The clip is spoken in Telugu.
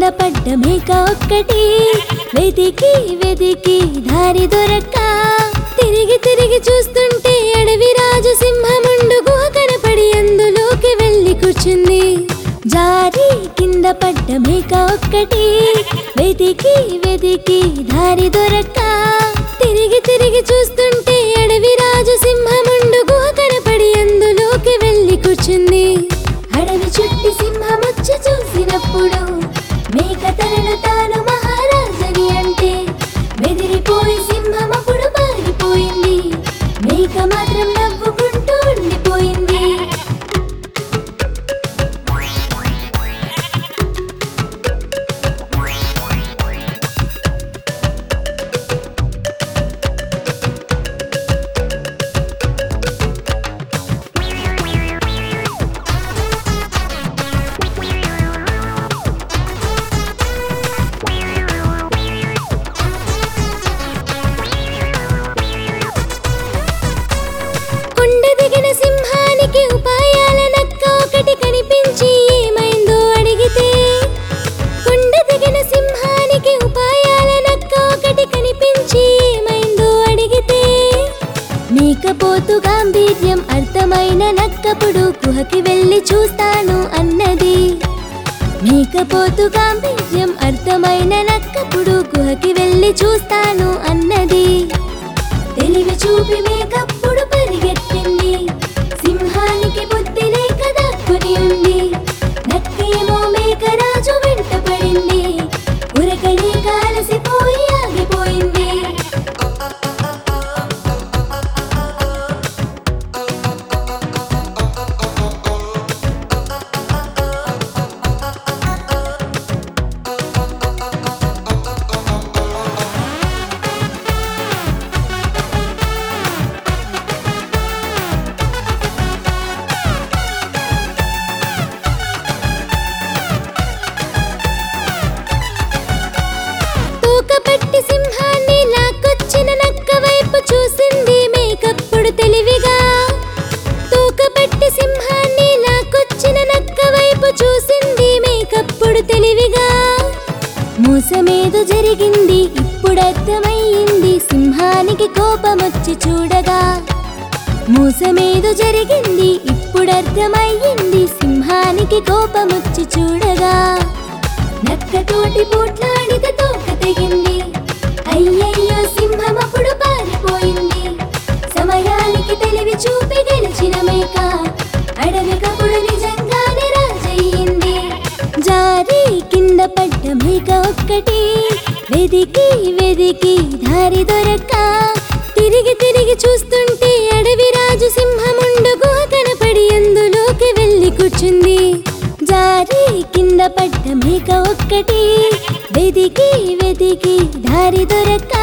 కింద పడ్డ మేక ఒక్కటి వెతికి వెతికి దారి దొరక్క తిరిగి తిరిగి చూస్తుంటే అడవి రాజు సింహముండు గుహ కనపడి అందులోకి వెళ్ళి కూర్చుంది జారి కింద పడ్డ మేక ఒక్కటి వెతికి వెతికి దారి దొరక్క తిరిగి తిరిగి చూస్తుంటే అడవి రాజు సింహముండు గుహ కనపడి అందులోకి వెళ్ళి కూర్చుంది అడవి చుట్టి సింహమొచ్చి చూసినప్పుడు మేక తనను తాను మహారాజని అంటే బెదిరిపోయి సింహం అప్పుడు పారిపోయింది మేక మాత్రం నవ్వుకుంటూ ఉండిపోయింది కొండ దిగిన సింహానికి ఉపాయాల నక్క ఒకటి కనిపించి ఏమైందో అడిగితే కొండ దిగిన సింహానికి ఉపాయాల నక్క ఒకటి కనిపించి ఏమైందో అడిగితే మేకపోతు గాంభీర్యం అర్థమైన నక్కపుడు గుహకి వెళ్ళి చూస్తాను అన్నది మేకపోతు గాంభీర్యం అర్థమైన నక్కపుడు గుహకి వెళ్ళి చూస్తాను అన్నది తెలివి చూపి మేకప్పుడు పరిగెత్తింది సింహానికి బుద్ధి లేక దక్కుని ఉంది నక్కేమో మేకరాజు వెంట పడింది ఉరకడి కాలసిపోయి ఆగిపోయింది తూకపట్టి సింహాన్ని లాక్కొచ్చిన నక్క వైపు చూసింది మేకప్పుడు తెలివిగా తూకపట్టి సింహాన్ని లాక్కొచ్చిన నక్క వైపు చూసింది మేకప్పుడు తెలివిగా మోసమేదో జరిగింది ఇప్పుడు అర్థమయ్యింది సింహానికి కోపమొచ్చి చూడగా మోసమేదో జరిగింది ఇప్పుడు అర్థమయ్యింది సింహానికి కోపమొచ్చి చూడగా నక్కతోటి పోట్లాడితే తోక తెగింది అయ్యయ్యో సింహం అప్పుడు పారిపోయింది సమయానికి తెలివి చూపి గెలిచిన మేక అడవికప్పుడు నిజంగానే రాజయ్యింది జారి కింద పడ్డ మేక ఒక్కటి వెదికి వెదికి దారి దొరక్క తిరిగి తిరిగి చూస్తుంటే అడవి రాజు సింహముండు గుహ కనపడి అందులోకి వెళ్ళి కూర్చుంది జారి కింద పడ్డ మేక ఒక్కటి వెదికి వెదికి దారి దొరక్క